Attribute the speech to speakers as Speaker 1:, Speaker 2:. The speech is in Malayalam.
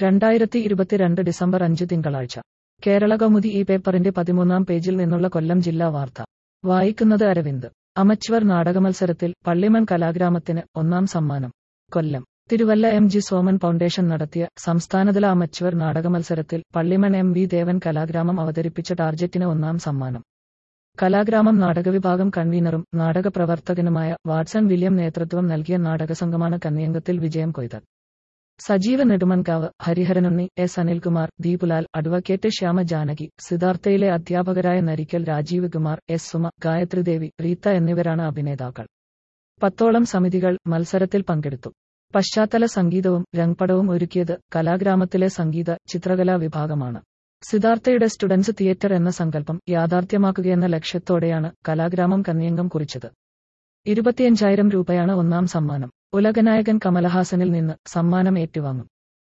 Speaker 1: രണ്ടായിരത്തി ഇരുപത്തിരണ്ട് ഡിസംബർ അഞ്ച് തിങ്കളാഴ്ച കേരള കൗമുദി ഈ പേപ്പറിന്റെ പതിമൂന്നാം പേജിൽ നിന്നുള്ള കൊല്ലം ജില്ലാ വാർത്ത വായിക്കുന്നത് അരവിന്ദ് അമച്വർ നാടകമത്സരത്തിൽ പള്ളിമൺ കലാഗ്രാമത്തിന് ഒന്നാം സമ്മാനം Kollam Thiruvalla M G Soman foundation നടത്തിയ സംസ്ഥാനതല അമച്വർ നാടകമത്സരത്തിൽ പള്ളിമൺ എം വി ദേവൻ കലാഗ്രാമം അവതരിപ്പിച്ച ടാർജറ്റിന് ഒന്നാം സമ്മാനം കലാഗ്രാമം നാടകവിഭാഗം കൺവീനറും നാടക പ്രവർത്തകനുമായ വാട്സൺ വില്യം നേതൃത്വം നൽകിയ നാടകസംഘമാണ് കന്നിയംഗത്തിൽ വിജയം കൊയ്തത് സജീവ നെടുമൺകാവ് ഹരിഹരനുണ്ണി എസ് അനിൽകുമാർ ദീപുലാൽ അഡ്വക്കേറ്റ് ശ്യാമ ജാനകി സിദ്ധാർത്ഥയിലെ അധ്യാപകരായ നരിക്കൽ രാജീവ് കുമാർ എസ് സുമ ഗായത്രിദേവി റീത്ത എന്നിവരാണ് അഭിനേതാക്കൾ പത്തോളം സമിതികൾ മത്സരത്തിൽ പങ്കെടുത്തു പശ്ചാത്തല സംഗീതവും രംഗപടവും ഒരുക്കിയത് കലാഗ്രാമത്തിലെ സംഗീത ചിത്രകലാ വിഭാഗമാണ് സിദ്ധാർത്ഥയുടെ സ്റ്റുഡൻസ് തിയേറ്റർ എന്ന സങ്കല്പം യാഥാർത്ഥ്യമാക്കുകയെന്ന ലക്ഷ്യത്തോടെയാണ് കലാഗ്രാമം കന്നിയംഗം കുറിച്ചത് ഇരുപത്തിയഞ്ചായിരം രൂപയാണ് ഒന്നാം സമ്മാനം ഉലകനായകൻ കമലഹാസനിൽ നിന്ന് സമ്മാനം ഏറ്റുവാങ്ങും